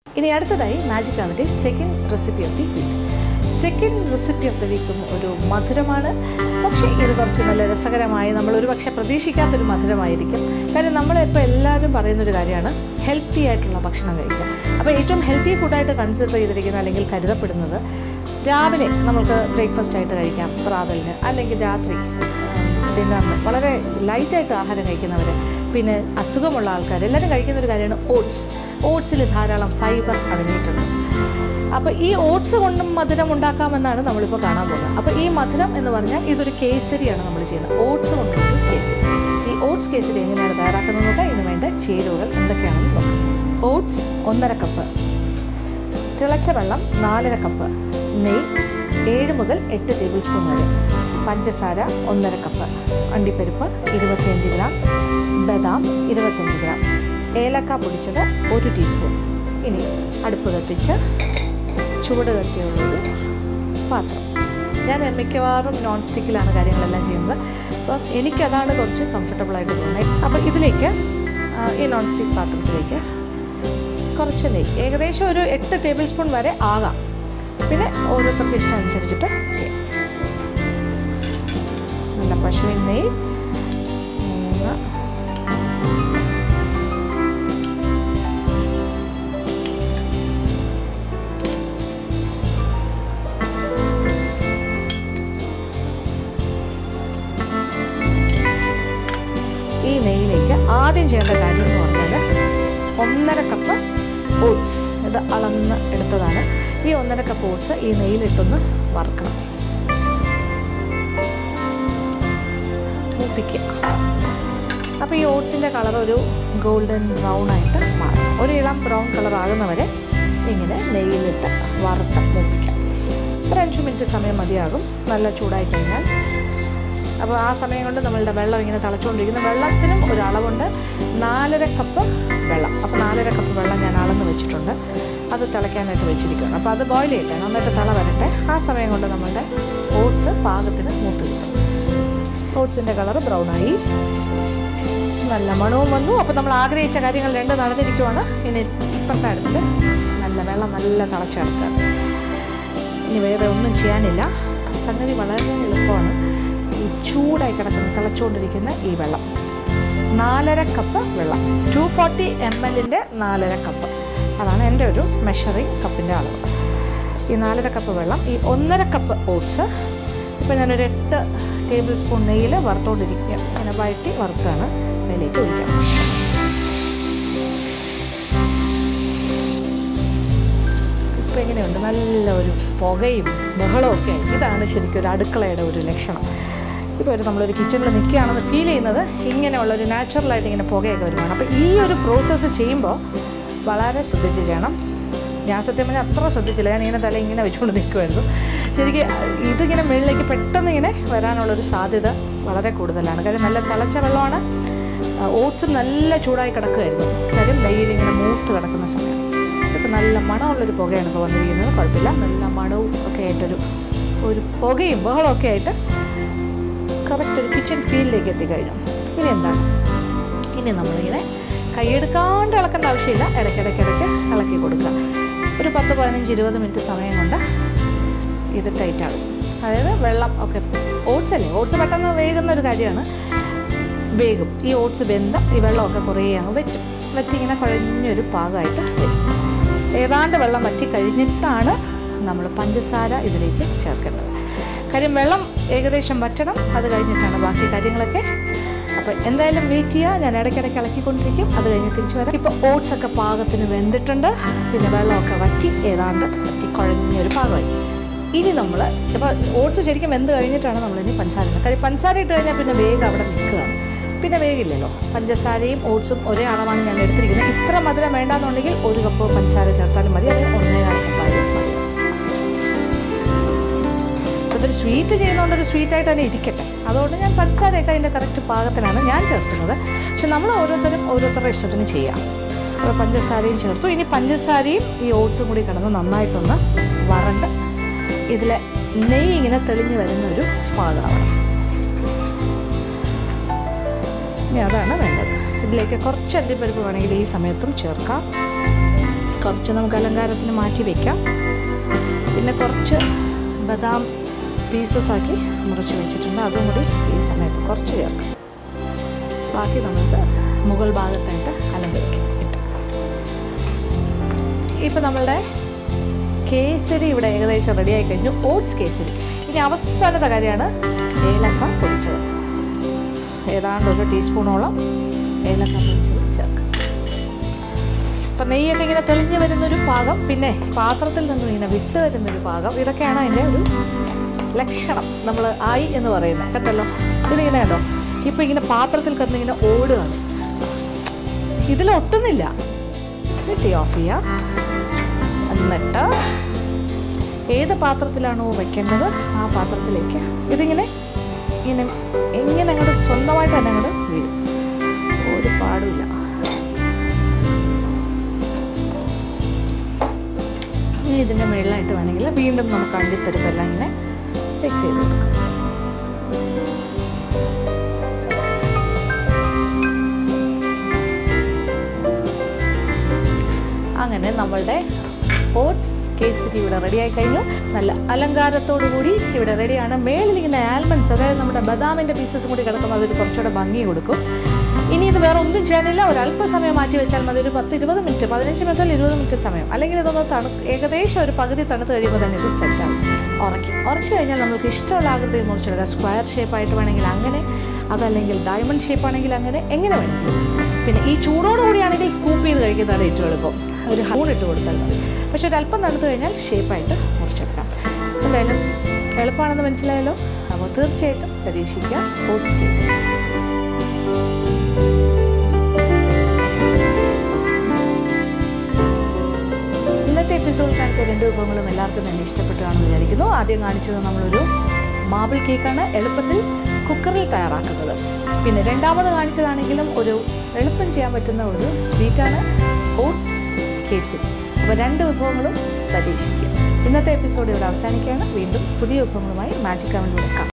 ഇനി അടുത്തതായി മാജിക് ആവിൻ്റെ second recipe of the week second recipe of the വീക്കും ഒരു മധുരമാണ് പക്ഷേ ഇത് കുറച്ച് നല്ല രസകരമായി നമ്മൾ ഒരു പക്ഷേ പ്രതീക്ഷിക്കാത്തൊരു മധുരമായിരിക്കും കാര്യം നമ്മളിപ്പോൾ എല്ലാവരും പറയുന്നൊരു കാര്യമാണ് ഹെൽത്തി ആയിട്ടുള്ള ഭക്ഷണം കഴിക്കുക അപ്പോൾ ഏറ്റവും ഹെൽത്തി ഫുഡായിട്ട് കൺസിഡർ ചെയ്തിരിക്കുന്ന അല്ലെങ്കിൽ കരുതപ്പെടുന്നത് രാവിലെ നമുക്ക് ബ്രേക്ക്ഫാസ്റ്റ് ആയിട്ട് കഴിക്കാം പ്രാതലിന് അല്ലെങ്കിൽ രാത്രി ഡിന്നറിന് വളരെ ലൈറ്റായിട്ട് ആഹാരം കഴിക്കുന്നവർ പിന്നെ അസുഖമുള്ള ആൾക്കാർ എല്ലാവരും കഴിക്കുന്ന ഒരു കാര്യമാണ് ഓട്സ് ഓട്സിൽ ധാരാളം ഫൈബർ അടങ്ങിയിട്ടുണ്ട് അപ്പോൾ ഈ ഓട്സ് കൊണ്ടും മധുരം ഉണ്ടാക്കാമെന്നാണ് നമ്മളിപ്പോൾ കാണാൻ പോകുന്നത് അപ്പോൾ ഈ മധുരം എന്ന് പറഞ്ഞാൽ ഇതൊരു കേസരിയാണ് നമ്മൾ ചെയ്യുന്നത് ഓട്സ് കൊണ്ടുള്ള ഒരു കേസരി ഈ ഓട്സ് കേസരി എങ്ങനെയാണ് തയ്യാറാക്കുന്നത് നോക്കാം ഇതിന് വേണ്ട ചേരുവകൾ എന്തൊക്കെയാണെന്ന് നോക്കാം ഓട്സ് ഒന്നര കപ്പ് തിളച്ച വെള്ളം നാലര കപ്പ് നെയ്യ് ഏഴ് മുതൽ എട്ട് ടേബിൾ സ്പൂൺ വരെ പഞ്ചസാര ഒന്നര കപ്പ് അണ്ടിപ്പരിപ്പ് ഇരുപത്തിയഞ്ച് ഗ്രാം ബദാം ഇരുപത്തഞ്ച് ഗ്രാം ഏലക്ക പൊടിച്ചത് ഒരു ടീസ്പൂൺ ഇനി അടുപ്പ് കത്തിച്ച് ചുവട് കട്ടിയുള്ളൊരു പാത്രം ഞാൻ മിക്കവാറും നോൺ സ്റ്റിക്കിലാണ് കാര്യങ്ങളെല്ലാം ചെയ്യുന്നത് അപ്പം എനിക്കതാണ് കുറച്ച് കംഫർട്ടബിൾ ആയിട്ട് തോന്നുന്നത് അപ്പോൾ ഇതിലേക്ക് ആ, ഈ നോൺ സ്റ്റിക്ക് പാത്രത്തിലേക്ക് കുറച്ച് നെയ്യ് ഏകദേശം ഒരു എട്ട് ടേബിൾ സ്പൂൺ വരെ ആകാം പിന്നെ ഓരോരുത്തർക്ക് ഇഷ്ടം അനുസരിച്ചിട്ട് ചെയ്യാം നല്ല പശുവിൻ നെയ്യ് മൂന്ന് ഈ നെയ്യിലേക്ക് ആദ്യം ചെയ്യേണ്ട കാര്യം എന്ന് പറഞ്ഞാൽ ഒന്നര കപ്പ് ഓട്സ് ഇത് അളന്ന് എടുത്തതാണ് ഈ ഒന്നര കപ്പ് ഓട്സ് ഈ നെയ്യിലിട്ടൊന്ന് വറുക്കണം മൂപ്പിക്കുക അപ്പോൾ ഈ ഓട്സിൻ്റെ കളർ ഒരു ഗോൾഡൻ ബ്രൗൺ ആയിട്ട് മാറും ഒരു ഇളം ബ്രൗൺ കളർ ആകുന്നവരെ ഇങ്ങനെ നെയ്യിലിട്ട് വറുത്ത് മൂപ്പിക്കാം ഒരു അഞ്ച് മിനിറ്റ് സമയം മതിയാകും നല്ല ചൂടായി കഴിഞ്ഞാൽ അപ്പോൾ ആ സമയം കൊണ്ട് നമ്മളുടെ വെള്ളം ഇങ്ങനെ തിളച്ചുകൊണ്ടിരിക്കുന്നു വെള്ളത്തിനും ഒരു അളവുണ്ട് നാലര കപ്പ് വെള്ളം അപ്പോൾ നാലര കപ്പ് വെള്ളം ഞാൻ അളന്ന് വെച്ചിട്ടുണ്ട് അത് തിളയ്ക്കാനായിട്ട് വെച്ചിരിക്കുകയാണ് അപ്പോൾ അത് ബോയിൽ ചെയ്യട്ടെ നന്നായിട്ട് തിള വരട്ടെ ആ സമയം കൊണ്ട് നമ്മളുടെ ഓട്സ് പാകത്തിന് മൂത്ത് കിട്ടും ഓട്സിൻ്റെ കളർ ബ്രൗണായി നല്ല മണവും വന്നു അപ്പോൾ നമ്മൾ ആഗ്രഹിച്ച കാര്യങ്ങൾ രണ്ട് നടന്നിരിക്കുവാണ് ഇനി ഇപ്പുറത്തെ അടുപ്പിൽ നല്ല വെള്ളം നല്ല തിളച്ചെടുക്കുക ഇനി വേറെ ഒന്നും ചെയ്യാനില്ല സംഗതി വളരെ എളുപ്പമാണ് ഈ ചൂടായി കിടക്കുന്ന തിളച്ചുകൊണ്ടിരിക്കുന്ന ഈ വെള്ളം നാലര കപ്പ് വെള്ളം ടു ഫോർട്ടി എം എല്ലിൻ്റെ നാലര കപ്പ് അതാണ് എൻ്റെ ഒരു മെഷറിങ് കപ്പിൻ്റെ അളവ് ഈ നാലര കപ്പ് വെള്ളം ഈ ഒന്നര കപ്പ് ഓട്സ് ഇപ്പോൾ ഞാനൊരു എട്ട് ടേബിൾ സ്പൂൺ നെയ്യിൽ വറുത്തോണ്ടിരിക്കുക ഇങ്ങനെ വഴറ്റി വറുത്താണ് അതിലേക്ക് ഒഴിക്കാം ഇപ്പം എങ്ങനെയുണ്ട് നല്ല ഒരു പുകയും ബഹളവും ഒക്കെ ആയി. ഇതാണ് ശരിക്കും ഒരു അടുക്കളയുടെ ഒരു ലക്ഷണം ഇപ്പോൾ ഒരു നമ്മളൊരു കിച്ചണിൽ നിൽക്കുകയാണെന്ന് ഫീൽ ചെയ്യുന്നത് ഇങ്ങനെയുള്ള ഒരു നാച്ചുറലായിട്ട് ഇങ്ങനെ പുകയൊക്കെ വരുവാണ് അപ്പോൾ ഈ ഒരു പ്രോസസ്സ് ചെയ്യുമ്പോൾ വളരെ ശ്രദ്ധിച്ച് ചെയ്യണം ഞാൻ സത്യം പറഞ്ഞാൽ അത്ര ശ്രദ്ധിച്ചില്ല ഞാൻ ഇങ്ങനെ തല ഇങ്ങനെ വെച്ചുകൊണ്ട് നിൽക്കുമായിരുന്നു ശരിക്കും ഇതിങ്ങനെ മുകളിലേക്ക് പെട്ടെന്ന് ഇങ്ങനെ വരാനുള്ളൊരു സാധ്യത വളരെ കൂടുതലാണ് കാര്യം നല്ല തിളച്ച വെള്ളമാണ് ഓട്സും നല്ല ചൂടായി കിടക്കുമായിരുന്നു കാര്യം നെയ്യിൽ ഇങ്ങനെ മൂത്ത് കിടക്കുന്ന സമയം ഇപ്പം നല്ല മണമുള്ളൊരു പുകയാണ് ഇപ്പോൾ വന്നിരിക്കുന്നത് കുഴപ്പമില്ല നല്ല മണവും ഒക്കെ ആയിട്ടൊരു ഒരു പുകയും ബഹളവും ഒക്കെ ആയിട്ട് കറക്റ്റ് ഒരു കിച്ചൺ ഫീൽഡിലേക്ക് എത്തിക്കഴിഞ്ഞു ഇനി എന്താണ് ഇനി നമ്മളിങ്ങനെ കൈയെടുക്കാണ്ട് ഇളക്കേണ്ട ആവശ്യമില്ല ഇടയ്ക്കിടയ്ക്കിടയ്ക്ക് ഇളക്കി കൊടുക്കുക ഒരു പത്ത് പതിനഞ്ച് ഇരുപത് മിനിറ്റ് സമയം കൊണ്ട് ഇത് ടൈറ്റ് ആകും അതായത് വെള്ളം ഒക്കെ ഓട്സ് അല്ലേ ഓട്സ് പെട്ടെന്ന് വേകുന്ന ഒരു കാര്യമാണ് വേഗം ഈ ഓട്സ് വെന്ത ഈ വെള്ളമൊക്കെ കുറേ അങ്ങ് വറ്റും വറ്റി ഇങ്ങനെ കുഴഞ്ഞൊരു പാകമായിട്ട് വരും ഏതാണ്ട് വെള്ളം വറ്റി കഴിഞ്ഞിട്ടാണ് നമ്മൾ പഞ്ചസാര ഇതിലേക്ക് ചേർക്കേണ്ടത് കാര്യം വെള്ളം ഏകദേശം വറ്റണം അത് കഴിഞ്ഞിട്ടാണ് ബാക്കി കാര്യങ്ങളൊക്കെ അപ്പോൾ എന്തായാലും വെയിറ്റ് ചെയ്യുക ഞാൻ ഇടയ്ക്കിടയ്ക്ക് ഇളക്കിക്കൊണ്ടിരിക്കും അത് കഴിഞ്ഞ് തിരിച്ചു വരാം ഇപ്പോൾ ഓട്സ് ഒക്കെ പാകത്തിന് വെന്തിട്ടുണ്ട് പിന്നെ വെള്ളമൊക്കെ വറ്റി ഏതാണ്ട് വറ്റി കുഴഞ്ഞൊരു പാകമായി ഇനി നമ്മൾ ഇപ്പോൾ ഓട്സ് ശരിക്കും വെന്ത് കഴിഞ്ഞിട്ടാണ് നമ്മളിനി പഞ്ചസാര ഇടുന്നത്. കാര്യം പഞ്ചസാര ഇട്ട് കഴിഞ്ഞാൽ പിന്നെ വേഗം അവിടെ നിൽക്കുകയാണ് പിന്നെ വേഗില്ലല്ലോ പഞ്ചസാരയും ഓട്സും ഒരേ അളവാണ് ഞാൻ എടുത്തിരിക്കുന്നത് ഇത്ര മധുരം വേണ്ടാന്നുണ്ടെങ്കിൽ ഒരു കപ്പ് പഞ്ചസാര ചേർത്താലും മതി അല്ലെങ്കിൽ ഒന്നേകാൽ കപ്പായാലും മതി അപ്പോൾ ഇതൊരു സ്വീറ്റ് ചെയ്യുന്നതുകൊണ്ട് ഒരു സ്വീറ്റായിട്ട് തന്നെ ഇരിക്കട്ടെ അതുകൊണ്ട് ഞാൻ പഞ്ചസാരയൊക്കെ അതിൻ്റെ കറക്റ്റ് പാകത്തിനാണ് ഞാൻ ചേർക്കുന്നത് പക്ഷെ നമ്മൾ ഓരോരുത്തരും ഓരോരുത്തരുടെ ഇഷ്ടത്തിന് ചെയ്യാം അപ്പോൾ പഞ്ചസാരയും ചേർത്തു ഇനി പഞ്ചസാരയും ഈ ഓട്സും കൂടി കിടന്ന് നന്നായിട്ടൊന്ന് വറണ്ട് ഇതിൽ നെയ്യ് ഇങ്ങനെ തെളിഞ്ഞ് വരുന്ന ഒരു പാകമാവണം ഇനി അതാണ് വേണ്ടത് ഇതിലേക്ക് കുറച്ച് അണ്ടിപ്പരിപ്പ് വേണമെങ്കിൽ ഈ സമയത്തും ചേർക്കാം കുറച്ച് നമുക്ക് അലങ്കാരത്തിന് മാറ്റി വയ്ക്കാം പിന്നെ കുറച്ച് ബദാം പീസസ് ആക്കി മുറിച്ച് വെച്ചിട്ടുണ്ട് അതും കൂടി ഈ സമയത്ത് കുറച്ച് ചേർക്കാം ബാക്കി നമുക്ക് മുകൾ ഭാഗത്തായിട്ട് അലങ്കരിക്കാം ഇട്ട് ഇപ്പം നമ്മളുടെ കേസരി ഇവിടെ ഏകദേശം റെഡിയായി കഴിഞ്ഞു ഓട്സ് കേസരി ഇനി അവസാനത്തെ കാര്യമാണ് ഏലക്ക പൊടിച്ചത് ഏതാണ്ട് ഒരു ടീസ്പൂണോളം ഏലക്ക പൊടിച്ചത് ചേർക്കാം അപ്പം നെയ്യൊക്കെ ഇങ്ങനെ തെളിഞ്ഞു വരുന്നൊരു പാകം പിന്നെ പാത്രത്തിൽ നിന്നും ഇങ്ങനെ വിട്ട് വരുന്നൊരു പാകം ഇതൊക്കെയാണ് അതിൻ്റെ ഒരു ലക്ഷണം നമ്മൾ ആയി എന്ന് പറയുന്നത് കണ്ടല്ലോ ഇതിങ്ങനെ കണ്ടോ ഇപ്പം ഇങ്ങനെ പാത്രത്തിൽ കിടന്ന് ഇങ്ങനെ ഓടുകയാണ് ഇതിൽ ഒട്ടുന്നില്ല തീ ഓഫ് ചെയ്യാം എന്നിട്ട് ഏത് പാത്രത്തിലാണോ വെക്കേണ്ടത് ആ പാത്രത്തിലേക്ക് ഇതിങ്ങനെ ഇങ്ങനെ ഇങ്ങനെ അങ്ങോട്ട് സ്വന്തമായിട്ട് തന്നെ അങ്ങോട്ട് വീഴും ഒരു പാടില്ല ഇനി ഇതിൻ്റെ മുകളിലായിട്ട് വേണമെങ്കിൽ വീണ്ടും നമുക്ക് അണ്ടിപ്പരിപ്പെല്ലാം ഇങ്ങനെ ഫിക്സ് ചെയ്ത് കൊടുക്കാം അങ്ങനെ നമ്മളുടെ ഓട്സ് കേസരി ഇവിടെ റെഡിയായി കഴിഞ്ഞു നല്ല അലങ്കാരത്തോടു കൂടി ഇവിടെ റെഡിയാണ് മേളിൽ ഇങ്ങനെ ആൽമണ്ട്സ് അതായത് നമ്മുടെ ബദാമിൻ്റെ പീസസ് കൂടി കിടക്കുമ്പോൾ അതൊരു കുറച്ചുകൂടെ ഭംഗി കൊടുക്കും ഇനി ഇത് വേറെ ഒന്നും ചെയ്യാനില്ല ഒരു അല്പസമയം മാറ്റി വെച്ചാൽ മതി ഒരു പത്ത് ഇരുപത് മിനിറ്റ് പതിനഞ്ച് മിനിറ്റ് അല്ലെങ്കിൽ ഇരുപത് മിനിറ്റ് സമയം അല്ലെങ്കിൽ ഇതൊന്ന് തണു ഏകദേശം ഒരു പകുതി തണുത്ത് കഴിയുമ്പോൾ തന്നെ ഇത് സെറ്റാകും ഉറയ്ക്കും ഉറച്ചു കഴിഞ്ഞാൽ നമുക്ക് ഇഷ്ടമുള്ള ആകൃതി മുറിച്ചെടുക്കാം സ്ക്വയർ ഷേപ്പായിട്ട് വേണമെങ്കിൽ അങ്ങനെ അതല്ലെങ്കിൽ ഡയമണ്ട് ഷേപ്പ് ആണെങ്കിൽ അങ്ങനെ എങ്ങനെ വേണമെങ്കിലും പിന്നെ ഈ ചൂടോടുകൂടിയാണെങ്കിൽ സ്കൂപ്പ് ചെയ്ത് കഴിക്കുന്നതാണ് ഏറ്റവും എളുപ്പം ഒരു ഹൂൺ ഇട്ട് കൊടുത്താൽ മതി പക്ഷേ ഒരു അല്പം തണുത്ത് കഴിഞ്ഞാൽ ഷേപ്പായിട്ട് മുറിച്ചെടുക്കാം എന്തായാലും എളുപ്പമാണെന്ന് മനസ്സിലായല്ലോ അപ്പോൾ തീർച്ചയായിട്ടും പരീക്ഷിക്കുക ഓട്സ് കേസ് ഇന്നത്തെ എപ്പിസോഡിൽ കാണിച്ച രണ്ട് വിഭവങ്ങളും എല്ലാവർക്കും തന്നെ ഇഷ്ടപ്പെട്ടാണെന്ന് വിചാരിക്കുന്നു ആദ്യം കാണിച്ചത് നമ്മളൊരു മാബിൾ കേക്കാണ് എളുപ്പത്തിൽ കുക്കറിൽ തയ്യാറാക്കുന്നത് പിന്നെ രണ്ടാമത് കാണിച്ചതാണെങ്കിലും ഒരു എളുപ്പം ചെയ്യാൻ പറ്റുന്ന ഒരു സ്വീറ്റാണ് ഓട്സ് കേസരി അപ്പോൾ രണ്ട് വിഭവങ്ങളും പരീക്ഷിക്കുക ഇന്നത്തെ എപ്പിസോഡ് ഇവിടെ അവസാനിക്കുകയാണ് വീണ്ടും പുതിയ വിഭവങ്ങളുമായി മാജിക് അവനിലൂടെ കാണാം